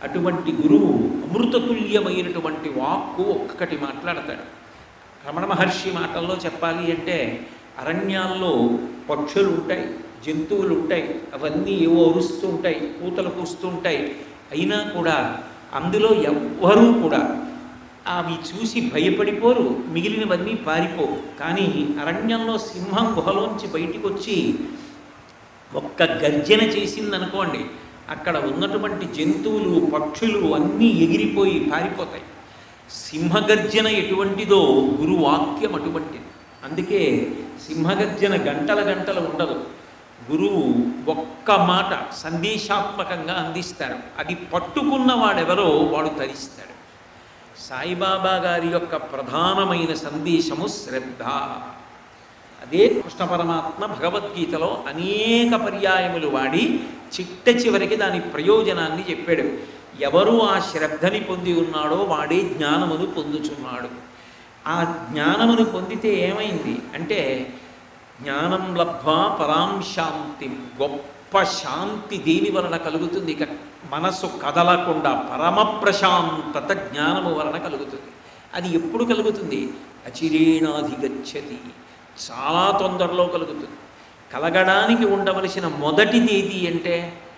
అటువంటి గురువు అమృతతుల్యమైనటువంటి వాక్కు ఒక్కటి మాట్లాడతాడు రమణ మహర్షి మాటల్లో చెప్పాలి అంటే అరణ్యాల్లో పక్షులు ఉంటాయి జంతువులు ఉంటాయి అవన్నీ ఏవో అరుస్తూ ఉంటాయి కూతలు కూస్తూ ఉంటాయి అయినా కూడా అందులో ఎవ్వరూ కూడా అవి చూసి భయపడిపోరు మిగిలినవన్నీ పారిపోవు కానీ అరణ్యంలో సింహం గుహలోంచి బయటికి వచ్చి ఒక్క గర్జన చేసిందనుకోండి అక్కడ ఉన్నటువంటి జంతువులు పక్షులు అన్నీ ఎగిరిపోయి పారిపోతాయి సింహగర్జన ఎటువంటిదో గురువాక్యం అటువంటిది అందుకే సింహగర్జన గంటల గంటలు ఉండదు గురువు ఒక్క మాట సందేశాత్మకంగా అందిస్తాడు అది పట్టుకున్న వాడెవరో వాడు తరిస్తాడు సాయిబాబా గారి యొక్క ప్రధానమైన సందేశము శ్రద్ధ అదే కృష్ణ పరమాత్మ భగవద్గీతలో అనేక పర్యాయములు వాడి చిట్ట చివరికి దాని ప్రయోజనాన్ని చెప్పాడు ఎవరు ఆ శ్రద్ధని పొంది ఉన్నాడో వాడే జ్ఞానమును పొందుచున్నాడు ఆ జ్ఞానమును పొందితే ఏమైంది అంటే జ్ఞానం లబ్ధ్వా పరాం శాంతి గొప్ప శాంతి దేని వలన కలుగుతుంది ఇక మనస్సు కదలకుండా పరమ ప్రశాంతత జ్ఞానము వలన కలుగుతుంది అది ఎప్పుడు కలుగుతుంది అచిరేణాధిగచ్చతి చాలా తొందరలో కలుగుతుంది కలగడానికి ఉండవలసిన మొదటిది ఏది అంటే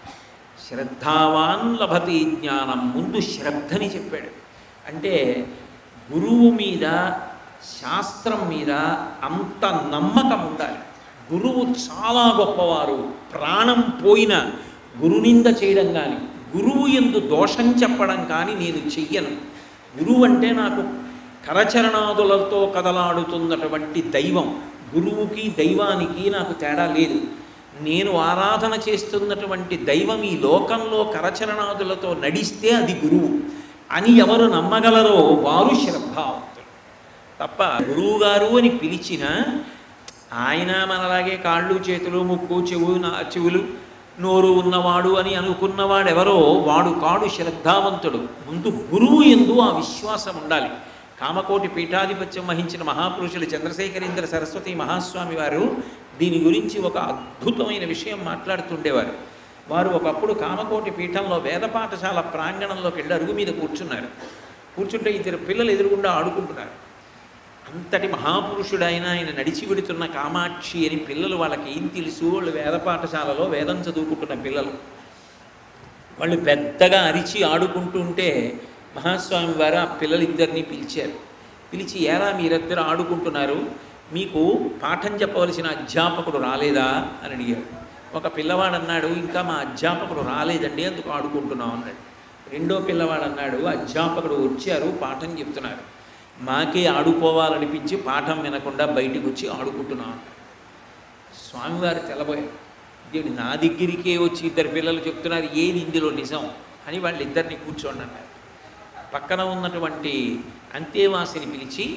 శ్రద్ధావాన్ లభతే జ్ఞానం ముందు శ్రద్ధని చెప్పాడు అంటే గురువు మీద శాస్త్రం మీద అంత నమ్మకం ఉండాలి గురువు చాలా గొప్పవారు ప్రాణం పోయిన గురునింద చేయడం కానీ గురువు ఎందు దోషం చెప్పడం కానీ నేను చెయ్యను గురువు అంటే నాకు కరచరణాదులతో కదలాడుతున్నటువంటి దైవం గురువుకి దైవానికి నాకు తేడా లేదు నేను ఆరాధన చేస్తున్నటువంటి దైవం ఈ లోకంలో కరచరణాదులతో నడిస్తే అది గురువు అని ఎవరు నమ్మగలరో వారు శ్రద్ధావంతులు తప్ప గురువుగారు అని పిలిచిన ఆయన మనలాగే కాళ్ళు చేతులు ముక్కు చెవు నా చెవులు నోరు ఉన్నవాడు అని అనుకున్నవాడు ఎవరో వాడు కాడు శ్రద్ధావంతుడు ముందు గురువు ఎందు ఆ విశ్వాసం ఉండాలి కామకోటి పీఠాధిపత్యం వహించిన మహాపురుషులు చంద్రశేఖరేంద్ర సరస్వతి మహాస్వామి వారు దీని గురించి ఒక అద్భుతమైన విషయం మాట్లాడుతుండేవారు వారు ఒకప్పుడు కామకోటి పీఠంలో వేద పాఠశాల ప్రాంగణంలోకి వెళ్ళి అరుగు మీద కూర్చున్నారు కూర్చుంటే ఇద్దరు పిల్లలు ఎదురుగుండా ఆడుకుంటున్నారు అంతటి మహాపురుషుడైన ఆయన నడిచి వెడుతున్న కామాక్షి అని పిల్లలు వాళ్ళకి ఏం తెలుసు వాళ్ళు వేద పాఠశాలలో వేదం చదువుకుంటున్న పిల్లలు వాళ్ళు పెద్దగా అరిచి ఆడుకుంటుంటే మహాస్వామి వారు ఆ పిల్లలిద్దరినీ పిలిచారు పిలిచి ఏరా మీరిద్దరు ఆడుకుంటున్నారు మీకు పాఠం చెప్పవలసిన అధ్యాపకుడు రాలేదా అని అడిగారు ఒక పిల్లవాడు అన్నాడు ఇంకా మా అధ్యాపకుడు రాలేదండి అందుకు ఆడుకుంటున్నాం అన్నాడు రెండో పిల్లవాడు అన్నాడు అధ్యాపకుడు వచ్చారు పాఠం చెప్తున్నారు మాకే ఆడుకోవాలనిపించి పాఠం వినకుండా బయటికి వచ్చి ఆడుకుంటున్నాం అన్నాడు స్వామివారు తెలబోయారు దేవుడు నా దగ్గరికే వచ్చి ఇద్దరు పిల్లలు చెప్తున్నారు ఏది ఇందులో నిజం అని వాళ్ళిద్దరిని కూర్చోండి అన్నారు పక్కన ఉన్నటువంటి అంతేవాసిని పిలిచి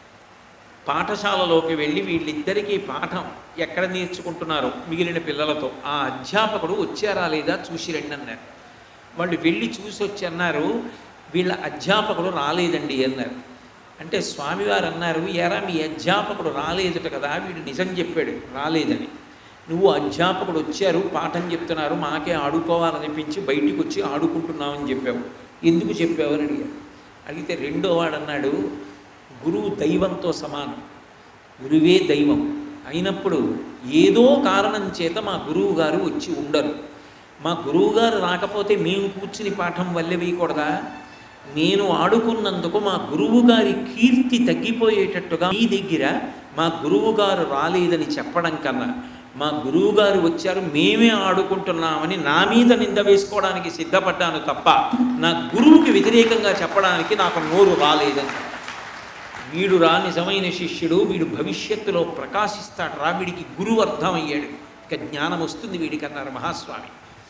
పాఠశాలలోకి వెళ్ళి వీళ్ళిద్దరికీ పాఠం ఎక్కడ నేర్చుకుంటున్నారో మిగిలిన పిల్లలతో ఆ అధ్యాపకుడు వచ్చారా లేదా చూసి రండి అన్నారు వాళ్ళు వెళ్ళి చూసి వచ్చి అన్నారు వీళ్ళ అధ్యాపకుడు రాలేదండి అన్నారు అంటే స్వామివారు అన్నారు ఎరా మీ అధ్యాపకుడు రాలేదట కదా వీడు నిజం చెప్పాడు రాలేదని నువ్వు అధ్యాపకుడు వచ్చారు పాఠం చెప్తున్నారు మాకే ఆడుకోవాలనిపించి బయటికి వచ్చి ఆడుకుంటున్నామని చెప్పావు ఎందుకు చెప్పావు అని అడిగారు అడిగితే రెండో వాడు అన్నాడు గురువు దైవంతో సమానం గురువే దైవం అయినప్పుడు ఏదో కారణం చేత మా గురువు గారు వచ్చి ఉండరు మా గురువుగారు రాకపోతే మేము కూర్చుని పాఠం వల్లె వేయకూడదా నేను ఆడుకున్నందుకు మా గురువు గారి కీర్తి తగ్గిపోయేటట్టుగా మీ దగ్గర మా గురువు గారు రాలేదని చెప్పడం కన్నా మా గురువు గారు వచ్చారు మేమే ఆడుకుంటున్నామని నా మీద నింద వేసుకోవడానికి సిద్ధపడ్డాను తప్ప నా గురువుకి వ్యతిరేకంగా చెప్పడానికి నాకు నోరు రాలేదని వీడు రా నిజమైన శిష్యుడు వీడు భవిష్యత్తులో ప్రకాశిస్తాడు రా వీడికి గురువు అర్థమయ్యాడు ఇక జ్ఞానం వస్తుంది వీడికి అన్నారు మహాస్వామి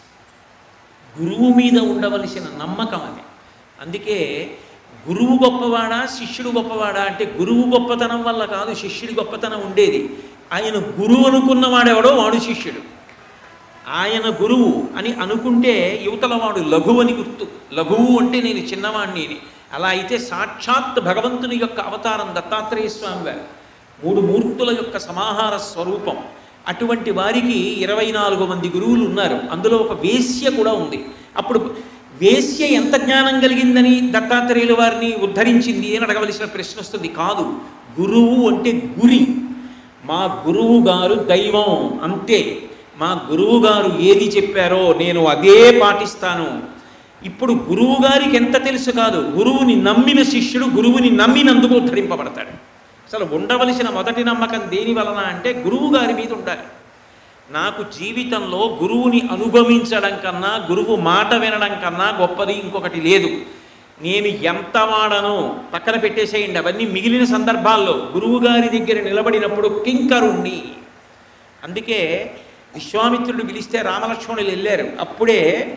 గురువు మీద ఉండవలసిన నమ్మకం అది అందుకే గురువు గొప్పవాడా శిష్యుడు గొప్పవాడా అంటే గురువు గొప్పతనం వల్ల కాదు శిష్యుడి గొప్పతనం ఉండేది ఆయన గురువు అనుకున్నవాడెవడో వాడు శిష్యుడు ఆయన గురువు అని అనుకుంటే యువతల వాడు లఘువు అని గుర్తు లఘువు అంటే నేను చిన్నవాణ్ణి అని అలా అయితే సాక్షాత్ భగవంతుని యొక్క అవతారం దత్తాత్రేయ స్వామి వారు మూడు మూర్తుల యొక్క సమాహార స్వరూపం అటువంటి వారికి ఇరవై నాలుగు మంది గురువులు ఉన్నారు అందులో ఒక వేశ్య కూడా ఉంది అప్పుడు వేశ్య ఎంత జ్ఞానం కలిగిందని దత్తాత్రేయుల వారిని ఉద్ధరించింది అని అడగవలసిన ప్రశ్న వస్తుంది కాదు గురువు అంటే గురి మా గురువు గారు దైవం అంతే మా గురువు గారు ఏది చెప్పారో నేను అదే పాటిస్తాను ఇప్పుడు గురువు గారికి ఎంత తెలుసు కాదు గురువుని నమ్మిన శిష్యుడు గురువుని నమ్మినందుకు ఉద్ధరింపబడతాడు అసలు ఉండవలసిన మొదటి నమ్మకం దేని వలన అంటే గురువు గారి మీద ఉండాలి నాకు జీవితంలో గురువుని అనుగమించడం కన్నా గురువు మాట వినడం కన్నా గొప్పది ఇంకొకటి లేదు నేను ఎంత వాడను పక్కన పెట్టేసేయండి అవన్నీ మిగిలిన సందర్భాల్లో గురువు గారి దగ్గర నిలబడినప్పుడు కింకరుణ్ణి అందుకే విశ్వామిత్రుడు పిలిస్తే రామలక్ష్మణులు వెళ్ళారు అప్పుడే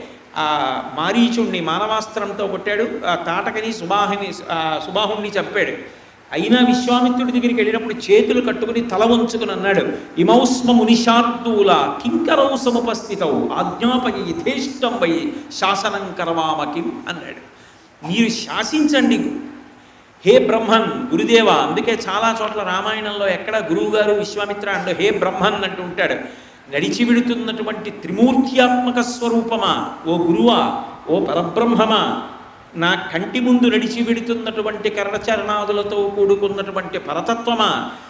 ఆ మారీచుణ్ణి మానవాస్త్రంతో కొట్టాడు ఆ తాటకని సుబాహుని ఆ సుబాహుణ్ణి చంపాడు అయినా విశ్వామిత్రుడి దగ్గరికి వెళ్ళినప్పుడు చేతులు కట్టుకుని తల వంచుకుని అన్నాడు ఇమౌస్మ మునిషార్దూల కింకరౌ సముపస్థితౌ ఆజ్ఞాపయ యథేష్టం వై శాసనం కరవామకిం అన్నాడు మీరు శాసించండి హే బ్రహ్మన్ గురుదేవ అందుకే చాలా చోట్ల రామాయణంలో ఎక్కడ గురువుగారు విశ్వామిత్ర అండు హే బ్రహ్మన్ అంటూ ఉంటాడు నడిచి విడుతున్నటువంటి త్రిమూర్త్యాత్మక స్వరూపమా ఓ గురువా ఓ పరబ్రహ్మమా నా కంటి ముందు నడిచి విడుతున్నటువంటి కర్ణచరణాదులతో కూడుకున్నటువంటి పరతత్వమా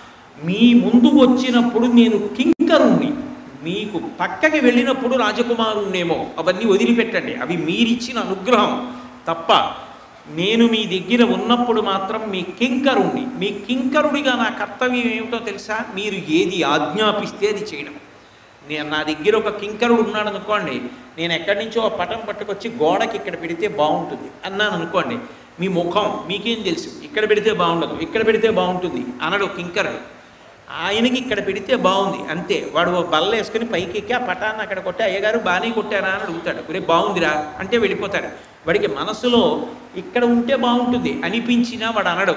మీ ముందు వచ్చినప్పుడు నేను కింకరుణ్ణి మీకు పక్కకి వెళ్ళినప్పుడు రాజకుమారుణ్ణేమో అవన్నీ వదిలిపెట్టండి అవి మీరిచ్చిన అనుగ్రహం తప్ప నేను మీ దగ్గర ఉన్నప్పుడు మాత్రం మీ కింకరుణ్ణి మీ కింకరుడిగా నా కర్తవ్యం ఏమిటో తెలుసా మీరు ఏది ఆజ్ఞాపిస్తే అది చేయడం నేను నా దగ్గర ఒక కింకరుడు ఉన్నాడు అనుకోండి నేను ఎక్కడి నుంచో ఆ పటం పట్టుకొచ్చి గోడకి ఇక్కడ పెడితే బాగుంటుంది అన్నాను అనుకోండి మీ ముఖం మీకేం తెలుసు ఇక్కడ పెడితే బాగుండదు ఇక్కడ పెడితే బాగుంటుంది అనడు కింకరుడు ఆయనకి ఇక్కడ పెడితే బాగుంది అంతే వాడు ఓ బల్ల వేసుకుని పైకి ఎక్కి ఆ పటాన్ని అక్కడ కొట్టి అయ్యగారు బాగానే కొట్టారా అని అడుగుతాడు ఒరే బాగుందిరా అంటే వెళ్ళిపోతాడు వాడికి మనసులో ఇక్కడ ఉంటే బాగుంటుంది అనిపించినా వాడు అనడు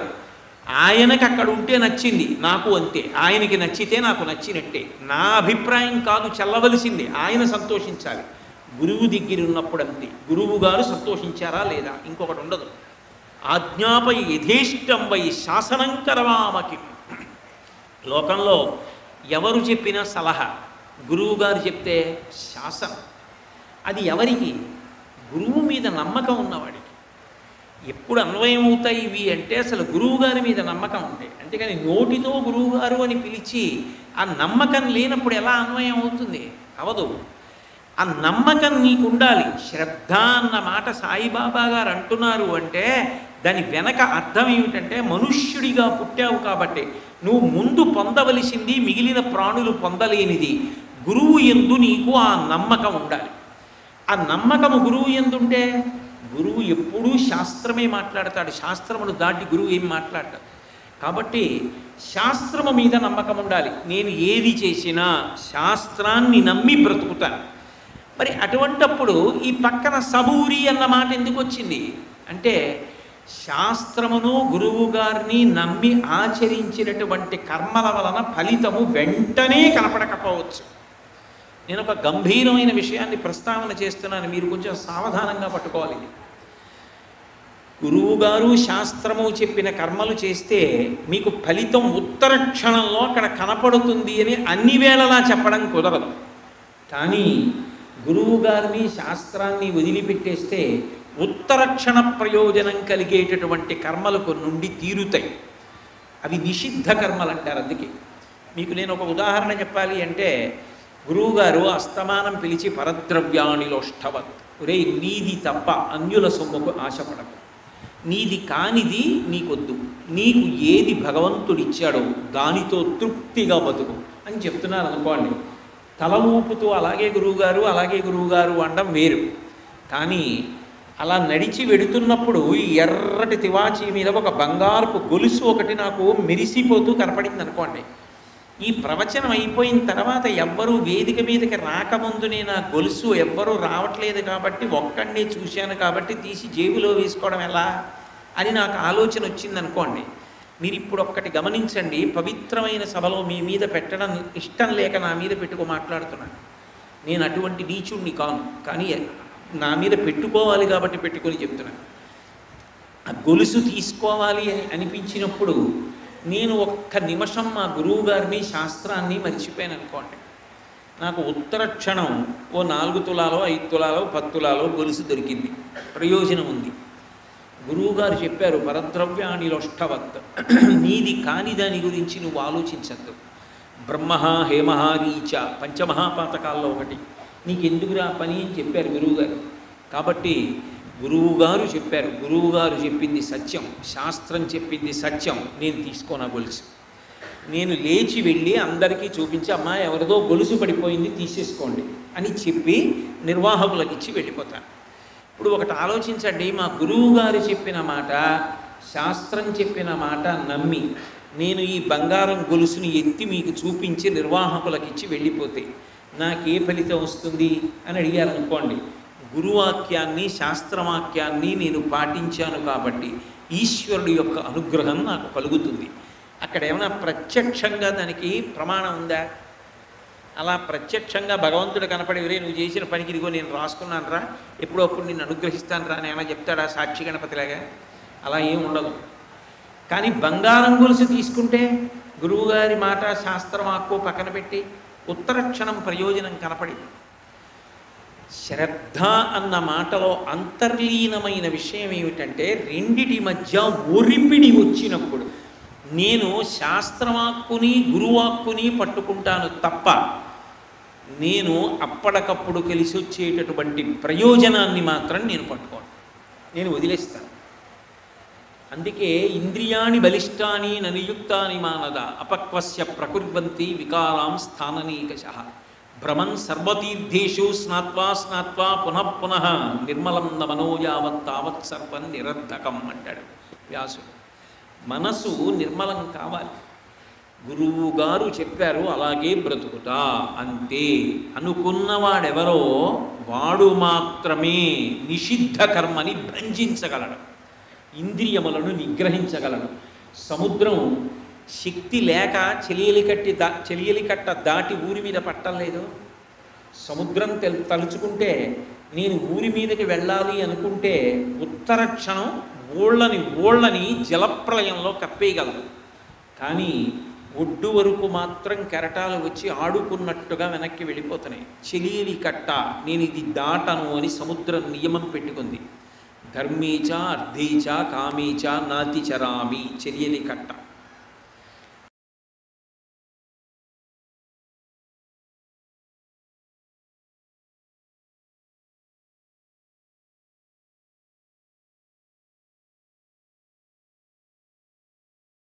ఆయనకి అక్కడ ఉంటే నచ్చింది నాకు అంతే ఆయనకి నచ్చితే నాకు నచ్చినట్టే నా అభిప్రాయం కాదు చెల్లవలసింది ఆయన సంతోషించాలి గురువు దగ్గర ఉన్నప్పుడు అంతే గురువు గారు సంతోషించారా లేదా ఇంకొకటి ఉండదు ఆజ్ఞాపై యథేష్టం వై శాసనం కరవామకి లోకంలో ఎవరు చెప్పిన సలహా గురువు గారు చెప్తే శాసనం అది ఎవరికి గురువు మీద నమ్మకం ఉన్నవాడికి ఎప్పుడు అన్వయం అవుతాయి ఇవి అంటే అసలు గురువు గారి మీద నమ్మకం ఉంటాయి అంతేకాని నోటితో గురువు గారు అని పిలిచి ఆ నమ్మకం లేనప్పుడు ఎలా అన్వయం అవుతుంది అవదు ఆ నమ్మకం నీకు ఉండాలి శ్రద్ధ అన్న మాట సాయిబాబా గారు అంటున్నారు అంటే దాని వెనక అర్థం ఏమిటంటే మనుష్యుడిగా పుట్టావు కాబట్టి నువ్వు ముందు పొందవలసింది మిగిలిన ప్రాణులు పొందలేనిది గురువు ఎందు నీకు ఆ నమ్మకం ఉండాలి ఆ నమ్మకము గురువు ఎందుంటే గురువు ఎప్పుడూ శాస్త్రమే మాట్లాడతాడు శాస్త్రమును దాటి గురువు ఏం మాట్లాడతాడు కాబట్టి శాస్త్రము మీద నమ్మకం ఉండాలి నేను ఏది చేసినా శాస్త్రాన్ని నమ్మి బ్రతుకుతాను మరి అటువంటప్పుడు ఈ పక్కన సబూరి అన్న మాట ఎందుకు వచ్చింది అంటే శాస్త్రమును గురువు గారిని నమ్మి ఆచరించినటువంటి కర్మల వలన ఫలితము వెంటనే కనపడకపోవచ్చు నేను ఒక గంభీరమైన విషయాన్ని ప్రస్తావన చేస్తున్నాను మీరు కొంచెం సావధానంగా పట్టుకోవాలి ఇది. గురువుగారు శాస్త్రము చెప్పిన కర్మలు చేస్తే మీకు ఫలితం ఉత్తర క్షణంలో అక్కడ కనపడుతుంది అని అన్ని వేళలా చెప్పడం కుదరదు కానీ గురువుగారిని శాస్త్రాన్ని వదిలిపెట్టేస్తే ఉత్తర క్షణ ప్రయోజనం కలిగేటటువంటి కర్మలు కొన్ని నుండి తీరుతాయి అవి నిషిద్ధ కర్మలు అంటారు అందుకే మీకు నేను ఒక ఉదాహరణ చెప్పాలి అంటే గురువుగారు అస్తమానం పిలిచి పరద్రవ్యాణిలోష్టవత్ ఒరే నీది తప్ప అన్యుల సొమ్ముకు ఆశపడకు నీది కానిది నీకొద్దు నీకు ఏది భగవంతుడిచ్చాడో దానితో తృప్తిగా బతుకు అని చెప్తున్నారు అనుకోండి తల ఊపుతూ అలాగే గురువుగారు అలాగే గురువుగారు అనడం వేరు కానీ అలా నడిచి వెడుతున్నప్పుడు ఈ ఎర్రటి తివాచీ మీద ఒక బంగారపు గొలుసు ఒకటి నాకు మెరిసిపోతూ కనపడింది అనుకోండి ఈ ప్రవచనం అయిపోయిన తర్వాత ఎవ్వరూ వేదిక మీదకి రాకముందు నేను ఆ గొలుసు ఎవ్వరూ రావట్లేదు కాబట్టి ఒక్కడినే చూశాను కాబట్టి తీసి జేబులో వేసుకోవడం ఎలా అని నాకు ఆలోచన వచ్చింది అనుకోండి మీరు ఇప్పుడు ఒక్కటి గమనించండి పవిత్రమైన సభలో మీ మీద పెట్టడం ఇష్టం లేక నా మీద పెట్టుకో మాట్లాడుతున్నాను నేను అటువంటి నీచుణ్ణి కాను కానీ నా మీద పెట్టుకోవాలి కాబట్టి పెట్టుకొని చెప్తున్నాను ఆ గొలుసు తీసుకోవాలి అని అనిపించినప్పుడు నేను ఒక్క నిమిషం మా గురువు గారిని శాస్త్రాన్ని మర్చిపోయాను అనుకోండి నాకు ఉత్తర క్షణం ఓ నాలుగు తులాలో ఐదు తులాలో పది తులాలో గొలుసు దొరికింది ప్రయోజనం ఉంది గురువుగారు చెప్పారు పరద్రవ్యాణిలోష్టవత్ నీది కాని దాని గురించి నువ్వు ఆలోచించద్దు బ్రహ్మ హేమహ రీచ పంచమహాపాతకాల్లో ఒకటి నీకు ఎందుకురా పని అని చెప్పారు గురువుగారు కాబట్టి గురువుగారు చెప్పారు గురువుగారు చెప్పింది సత్యం శాస్త్రం చెప్పింది సత్యం నేను తీసుకోనా గొలుసు నేను లేచి వెళ్ళి అందరికీ చూపించి అమ్మా ఎవరిదో గొలుసు పడిపోయింది తీసేసుకోండి అని చెప్పి నిర్వాహకులకు ఇచ్చి వెళ్ళిపోతాను ఇప్పుడు ఒకటి ఆలోచించండి మా గురువు గారు చెప్పిన మాట శాస్త్రం చెప్పిన మాట నమ్మి నేను ఈ బంగారం గొలుసుని ఎత్తి మీకు చూపించి నిర్వాహకులకు ఇచ్చి వెళ్ళిపోతే నాకే ఫలితం వస్తుంది అని అడిగారు అనుకోండి గురువాక్యాన్ని శాస్త్రవాక్యాన్ని నేను పాటించాను కాబట్టి ఈశ్వరుడు యొక్క అనుగ్రహం నాకు కలుగుతుంది అక్కడ ఏమైనా ప్రత్యక్షంగా దానికి ప్రమాణం ఉందా అలా ప్రత్యక్షంగా భగవంతుడు కనపడి రే నువ్వు చేసిన పనికి ఇదిగో నేను రాసుకున్నాను రా ఎప్పుడప్పుడు నిన్ను అనుగ్రహిస్తాను రా అని ఏమైనా చెప్తాడా సాక్షి గణపతిలాగా అలా ఏం ఉండదు కానీ బంగారం గొలుసు తీసుకుంటే గురువుగారి మాట శాస్త్రవాక్కు పక్కన పెట్టి ఉత్తరక్షణం ప్రయోజనం కనపడింది శ్రద్ధ అన్న మాటలో అంతర్లీనమైన విషయం ఏమిటంటే రెండిటి మధ్య ఒరిపిడి వచ్చినప్పుడు నేను శాస్త్రవాక్కుని గురువాక్కుని పట్టుకుంటాను తప్ప నేను అప్పటికప్పుడు కలిసి వచ్చేటటువంటి ప్రయోజనాన్ని మాత్రం నేను పట్టుకోను నేను వదిలేస్తాను అందుకే ఇంద్రియాణి బలిష్టాని ననియుక్తాని మానద అపక్వస్య ప్రకుర్వంతి వికారాం స్థాననీకశ భ్రమన్ సర్వతీర్థేషు స్నాత్వా స్నాత్వా పునః పునః నిర్మలం న మనోయావత్ తావత్ సర్వం నిరర్ధకం అంటాడు వ్యాసుడు మనసు నిర్మలం కావాలి గురువు గారు చెప్పారు అలాగే బ్రతుకుతా అంతే అనుకున్నవాడెవరో వాడు మాత్రమే నిషిద్ధ కర్మని భంజించగలడు ఇంద్రియములను నిగ్రహించగలడు సముద్రం శక్తి లేక చెలియలి కట్టి దా చెలియలి కట్ట దాటి ఊరి మీద పట్టలేదు సముద్రం తెల్ తలుచుకుంటే నేను ఊరి మీదకి వెళ్ళాలి అనుకుంటే ఉత్తర క్షణం ఊళ్ళని ఊళ్ళని జలప్రలయంలో కప్పేయగలదు కానీ ఒడ్డు వరకు మాత్రం కెరటాలు వచ్చి ఆడుకున్నట్టుగా వెనక్కి వెళ్ళిపోతున్నాయి చెలియలి కట్ట నేను ఇది దాటను అని సముద్రం నియమం పెట్టుకుంది ధర్మీచ అర్ధీచ కామీచ నాతి చరామి చెలియలి కట్ట